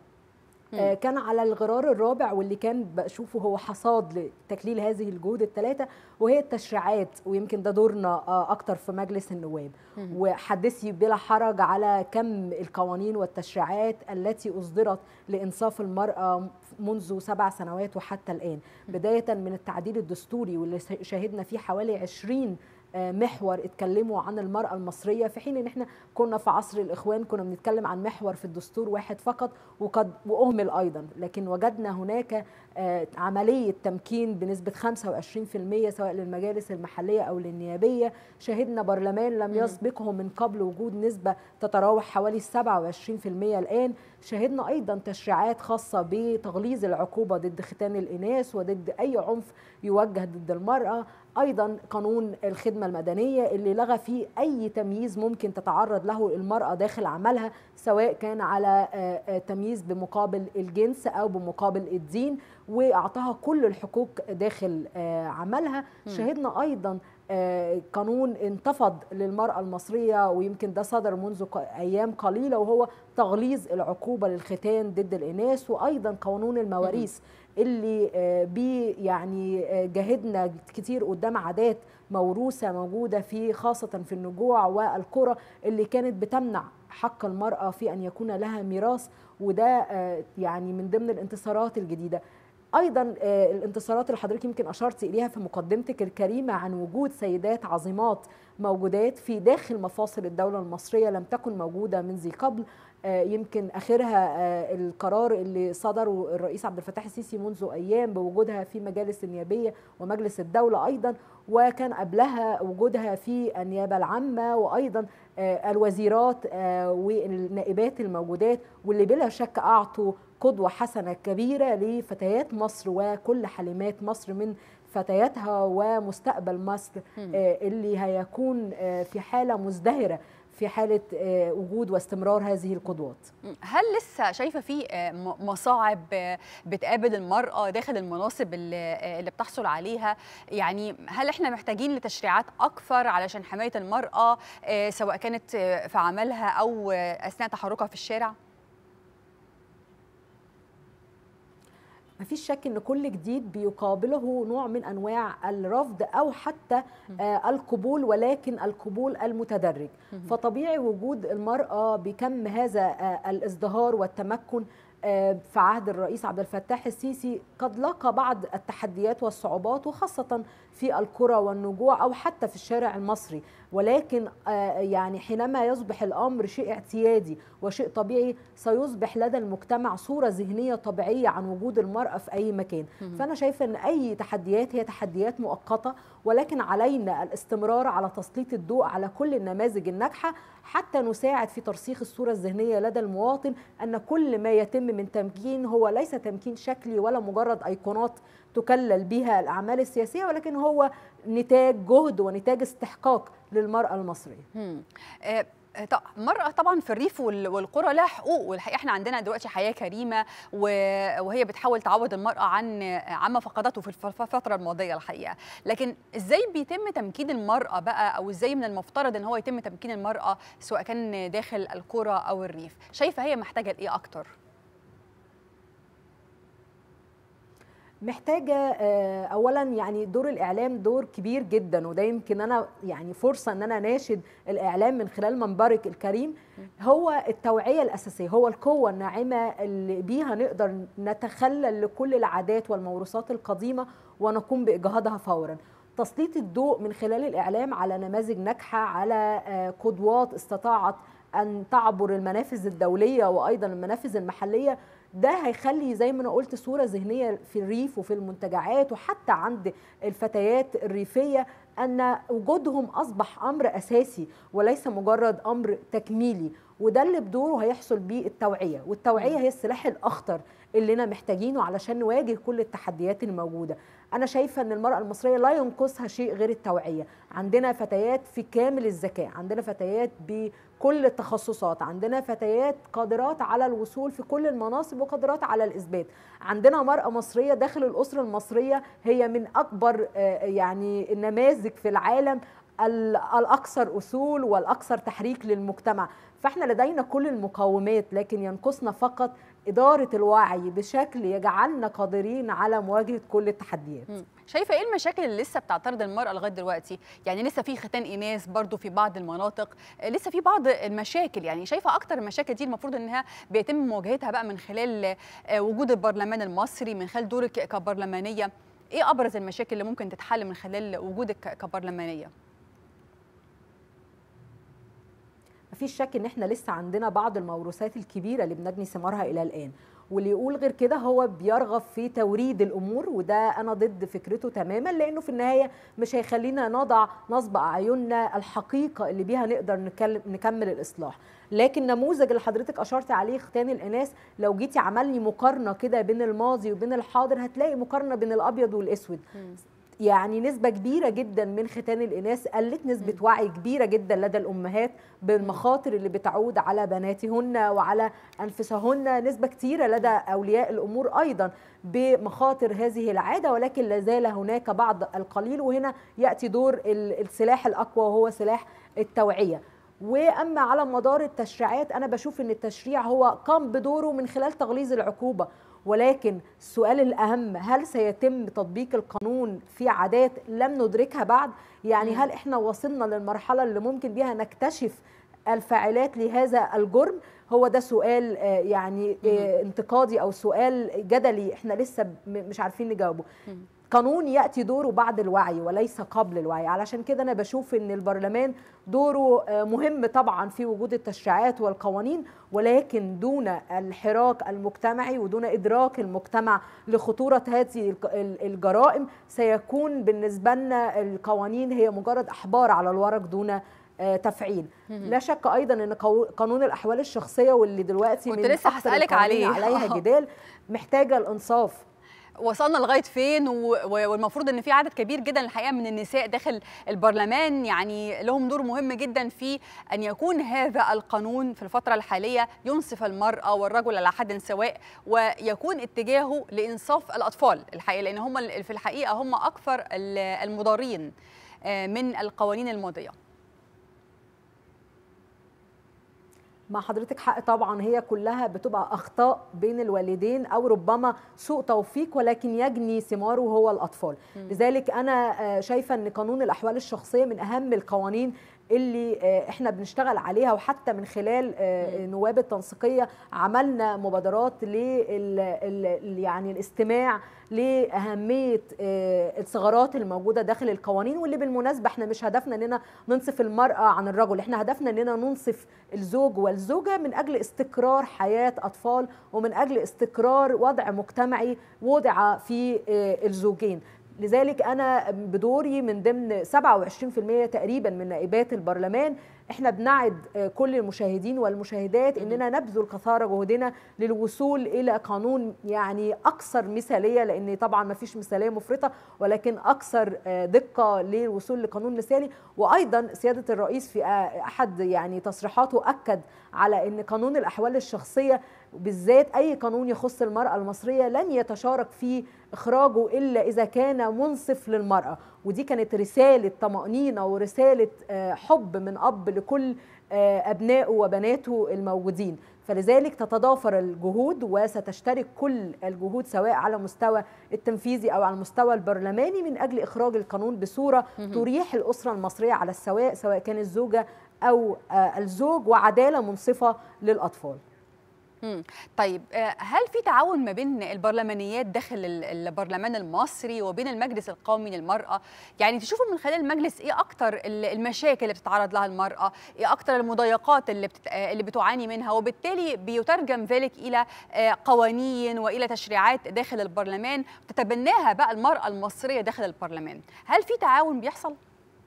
كان على الغرار الرابع واللي كان بشوفه هو حصاد لتكليل هذه الجهود الثلاثه وهي التشريعات ويمكن ده دورنا اكتر في مجلس النواب وحدثي بلا حرج على كم القوانين والتشريعات التي اصدرت لانصاف المراه منذ سبع سنوات وحتى الان بدايه من التعديل الدستوري واللي شاهدنا فيه حوالي 20 محور اتكلموا عن المرأة المصرية في حين ان احنا كنا في عصر الاخوان كنا بنتكلم عن محور في الدستور واحد فقط وقد واهمل ايضا لكن وجدنا هناك عملية تمكين بنسبة 25% سواء للمجالس المحلية او للنيابية شهدنا برلمان لم يسبقه من قبل وجود نسبة تتراوح حوالي 27% الان شهدنا ايضا تشريعات خاصة بتغليظ العقوبة ضد ختان الاناث وضد اي عنف يوجه ضد المرأة ايضا قانون الخدمه المدنيه اللي لغى فيه اي تمييز ممكن تتعرض له المراه داخل عملها سواء كان على تمييز بمقابل الجنس او بمقابل الدين واعطاها كل الحقوق داخل عملها شهدنا ايضا قانون انتفض للمرأة المصرية ويمكن ده صدر منذ ايام قليله وهو تغليظ العقوبه للختان ضد الاناث وايضا قانون المواريث اللي بي يعني جاهدنا كتير قدام عادات موروثه موجوده في خاصه في النجوع والقرى اللي كانت بتمنع حق المراه في ان يكون لها ميراث وده يعني من ضمن الانتصارات الجديده ايضا الانتصارات اللي حضرتك يمكن اشرت اليها في مقدمتك الكريمه عن وجود سيدات عظيمات موجودات في داخل مفاصل الدوله المصريه لم تكن موجوده من ذي قبل يمكن اخرها القرار اللي صدره الرئيس عبد الفتاح السيسي منذ ايام بوجودها في مجالس النيابيه ومجلس الدوله ايضا وكان قبلها وجودها في النيابه العامه وايضا الوزيرات والنائبات الموجودات واللي بلا شك اعطوا قدوه حسنه كبيره لفتيات مصر وكل حليمات مصر من فتياتها ومستقبل مصر اللي هيكون في حاله مزدهره في حاله وجود واستمرار هذه القدوات. هل لسه شايفه في مصاعب بتقابل المراه داخل المناصب اللي بتحصل عليها؟ يعني هل احنا محتاجين لتشريعات اكثر علشان حمايه المراه سواء كانت في عملها او اثناء تحركها في الشارع؟ مفيش شك ان كل جديد بيقابله نوع من انواع الرفض او حتى آه القبول ولكن القبول المتدرج فطبيعي وجود المراه بكم هذا آه الازدهار والتمكن آه في عهد الرئيس عبد الفتاح السيسي قد لقى بعض التحديات والصعوبات وخاصه في القرى والنجوع او حتى في الشارع المصري ولكن يعني حينما يصبح الامر شيء اعتيادي وشيء طبيعي سيصبح لدى المجتمع صوره ذهنيه طبيعيه عن وجود المراه في اي مكان فانا شايفه ان اي تحديات هي تحديات مؤقته ولكن علينا الاستمرار على تسليط الضوء على كل النماذج الناجحه حتى نساعد في ترسيخ الصوره الذهنيه لدى المواطن ان كل ما يتم من تمكين هو ليس تمكين شكلي ولا مجرد ايقونات تكلل بها الاعمال السياسيه ولكن هو نتاج جهد ونتاج استحقاق للمراه المصريه. المرأة طبعا في الريف والقرى لها حقوق والحقيقة احنا عندنا دلوقتي حياة كريمة وهي بتحاول تعوض المرأة عن عما فقدته في الفترة الماضية الحقيقة لكن ازاي بيتم تمكين المرأة بقى او ازاي من المفترض ان هو يتم تمكين المرأة سواء كان داخل القرى او الريف شايفة هي محتاجة لايه اكتر؟ محتاجة أولا يعني دور الإعلام دور كبير جدا وده يمكن أنا يعني فرصة أن أنا ناشد الإعلام من خلال منبرك الكريم هو التوعية الأساسية هو القوة الناعمة اللي بيها نقدر نتخلل لكل العادات والموروثات القديمة ونقوم بإجهاضها فورا تسليط الضوء من خلال الإعلام على نماذج ناجحة على قدوات استطاعت أن تعبر المنافذ الدولية وأيضا المنافذ المحلية ده هيخلي زي ما انا قلت صوره ذهنيه في الريف وفي المنتجعات وحتى عند الفتيات الريفيه ان وجودهم اصبح امر اساسي وليس مجرد امر تكميلي وده اللي بدوره هيحصل بيه التوعيه والتوعيه هي السلاح الاخطر اللي محتاجينه علشان نواجه كل التحديات الموجوده انا شايفه ان المراه المصريه لا ينقصها شيء غير التوعيه عندنا فتيات في كامل الذكاء عندنا فتيات بكل التخصصات عندنا فتيات قادرات على الوصول في كل المناصب وقادرات على الاثبات عندنا مراه مصريه داخل الاسره المصريه هي من اكبر يعني النماذج في العالم الاكثر اصول والاكثر تحريك للمجتمع فاحنا لدينا كل المقومات لكن ينقصنا فقط إدارة الوعي بشكل يجعلنا قادرين على مواجهة كل التحديات شايفة إيه المشاكل اللي لسه بتعترض المرأة لغاية دلوقتي؟ يعني لسه في ختان إناث برضو في بعض المناطق لسه في بعض المشاكل يعني شايفة أكتر المشاكل دي المفروض إنها بيتم مواجهتها بقى من خلال وجود البرلمان المصري من خلال دورك كبرلمانية إيه أبرز المشاكل اللي ممكن تتحل من خلال وجودك كبرلمانية؟ مفيش شك ان احنا لسه عندنا بعض الموروثات الكبيره اللي بنجني ثمارها الى الان واللي يقول غير كده هو بيرغب في توريد الامور وده انا ضد فكرته تماما لانه في النهايه مش هيخلينا نضع نصب اعيننا الحقيقه اللي بيها نقدر نكلم نكمل الاصلاح لكن نموذج اللي حضرتك اشرت عليه ختان الاناث لو جيتي عملني مقارنه كده بين الماضي وبين الحاضر هتلاقي مقارنه بين الابيض والاسود يعني نسبة كبيرة جدا من ختان الإناث قلت نسبة وعي كبيرة جدا لدى الأمهات بالمخاطر اللي بتعود على بناتهن وعلى أنفسهن نسبة كتيرة لدى أولياء الأمور أيضا بمخاطر هذه العادة ولكن لازال هناك بعض القليل وهنا يأتي دور السلاح الأقوى وهو سلاح التوعية واما على مدار التشريعات انا بشوف ان التشريع هو قام بدوره من خلال تغليظ العقوبه ولكن السؤال الأهم هل سيتم تطبيق القانون في عادات لم ندركها بعد يعني هل احنا وصلنا للمرحلة اللي ممكن بيها نكتشف الفاعلات لهذا الجرم هو ده سؤال يعني انتقادي او سؤال جدلي احنا لسه مش عارفين نجاوبه قانون ياتي دوره بعد الوعي وليس قبل الوعي علشان كده انا بشوف ان البرلمان دوره مهم طبعا في وجود التشريعات والقوانين ولكن دون الحراك المجتمعي ودون ادراك المجتمع لخطوره هذه الجرائم سيكون بالنسبه لنا القوانين هي مجرد احبار على الورق دون تفعيل لا شك ايضا ان قانون الاحوال الشخصيه واللي دلوقتي كنت لسه هسالك عليه عليها جدال محتاجه الانصاف وصلنا لغايه فين والمفروض ان في عدد كبير جدا الحقيقه من النساء داخل البرلمان يعني لهم دور مهم جدا في ان يكون هذا القانون في الفتره الحاليه ينصف المراه والرجل على حد سواء ويكون اتجاهه لانصاف الاطفال الحقيقه لان هم في الحقيقه هم اكثر المضارين من القوانين الماضيه مع حضرتك حق طبعا هي كلها بتبقى اخطاء بين الوالدين او ربما سوء توفيق ولكن يجني ثماره هو الاطفال م. لذلك انا شايفه ان قانون الاحوال الشخصيه من اهم القوانين اللي احنا بنشتغل عليها وحتى من خلال النواب التنسيقيه عملنا مبادرات لل يعني الاستماع لاهميه الثغرات الموجوده داخل القوانين واللي بالمناسبه احنا مش هدفنا اننا ننصف المراه عن الرجل احنا هدفنا اننا ننصف الزوج والزوجه من اجل استقرار حياه اطفال ومن اجل استقرار وضع مجتمعي وضع في الزوجين لذلك انا بدوري من ضمن 27% تقريبا من نائبات البرلمان احنا بنعد كل المشاهدين والمشاهدات اننا نبذل قصارى جهدنا للوصول الى قانون يعني اكثر مثاليه لان طبعا ما فيش مثاليه مفرطه ولكن اكثر دقه للوصول لقانون مثالي وايضا سياده الرئيس في احد يعني تصريحاته اكد على ان قانون الاحوال الشخصيه بالذات اي قانون يخص المراه المصريه لن يتشارك في اخراجه الا اذا كان منصف للمراه ودي كانت رساله طمانينه ورساله حب من اب لكل ابنائه وبناته الموجودين فلذلك تتضافر الجهود وستشترك كل الجهود سواء على مستوى التنفيذي او على المستوى البرلماني من اجل اخراج القانون بصوره تريح الاسره المصريه على السواء سواء كان الزوجه او الزوج وعداله منصفه للاطفال طيب هل في تعاون ما بين البرلمانيات داخل البرلمان المصري وبين المجلس القومي للمرأة يعني تشوفوا من خلال المجلس ايه اكتر المشاكل اللي بتتعرض لها المرأة ايه اكتر المضايقات اللي, بتت... اللي بتعاني منها وبالتالي بيترجم ذلك الى قوانين والى تشريعات داخل البرلمان تتبناها بقى المرأة المصرية داخل البرلمان هل في تعاون بيحصل؟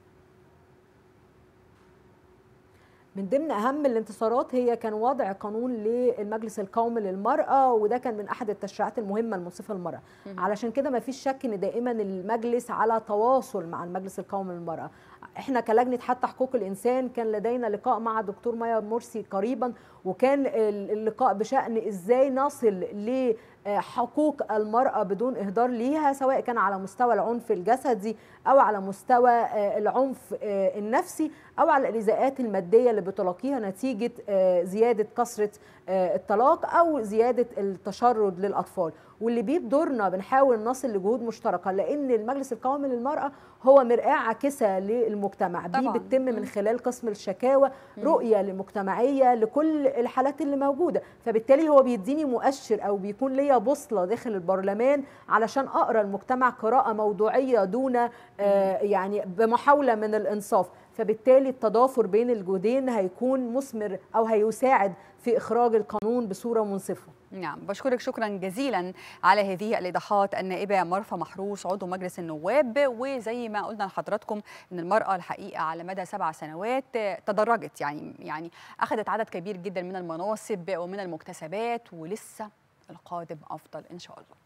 من ضمن اهم الانتصارات هي كان وضع قانون للمجلس القومي للمراه وده كان من احد التشريعات المهمه المنصفه للمراه علشان كده ما فيش شك ان دائما المجلس على تواصل مع المجلس القومي للمراه احنا كلجنه حتى حقوق الانسان كان لدينا لقاء مع دكتور مايا مرسي قريبا وكان اللقاء بشان ازاي نصل لحقوق المراه بدون اهدار ليها سواء كان على مستوى العنف الجسدي او على مستوى العنف النفسي او على الايذاءات الماديه اللي بتلاقيها نتيجه زياده كثره الطلاق او زياده التشرد للاطفال واللي بيه بدورنا بنحاول نصل لجهود مشتركه لان المجلس القومي للمراه هو مرآة عاكسه للمجتمع دي بتتم من خلال قسم الشكاوى رؤيه لمجتمعيه لكل الحالات اللي موجوده فبالتالي هو بيديني مؤشر او بيكون ليا بوصله داخل البرلمان علشان اقرا المجتمع قراءه موضوعيه دون آه يعني بمحاوله من الانصاف فبالتالي التضافر بين الجهدين هيكون مثمر او هيساعد في اخراج القانون بصوره منصفه نعم بشكرك شكرا جزيلا على هذه الايضاحات النائبه مرفى محروس عضو مجلس النواب وزي ما قلنا لحضراتكم ان المراه الحقيقه على مدى سبع سنوات تدرجت يعني يعني اخذت عدد كبير جدا من المناصب ومن المكتسبات ولسه القادم افضل ان شاء الله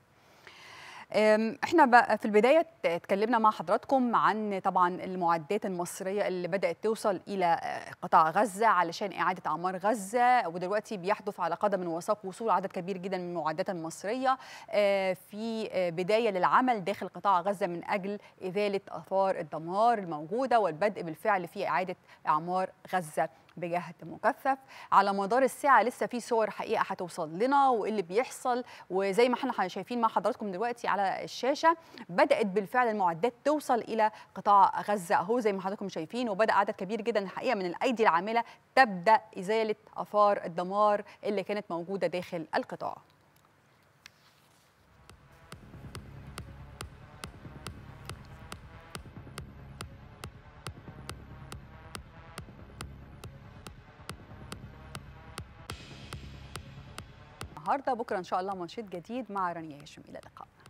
احنا بقى في البدايه اتكلمنا مع حضراتكم عن طبعا المعدات المصريه اللي بدات توصل الى قطاع غزه علشان اعاده اعمار غزه ودلوقتي بيحدث على قدم وساق وصول عدد كبير جدا من المعدات المصريه في بدايه للعمل داخل قطاع غزه من اجل ازاله اثار الدمار الموجوده والبدء بالفعل في اعاده اعمار غزه بجهد مكثف على مدار الساعه لسه في صور حقيقه هتوصل لنا وايه اللي بيحصل وزي ما احنا شايفين مع حضراتكم دلوقتي على الشاشه بدات بالفعل المعدات توصل الى قطاع غزه اهو زي ما حضراتكم شايفين وبدا عدد كبير جدا الحقيقه من الايدي العامله تبدا ازاله اثار الدمار اللي كانت موجوده داخل القطاع النهارده بكره ان شاء الله منشط جديد مع رانيا هاشم الى اللقاء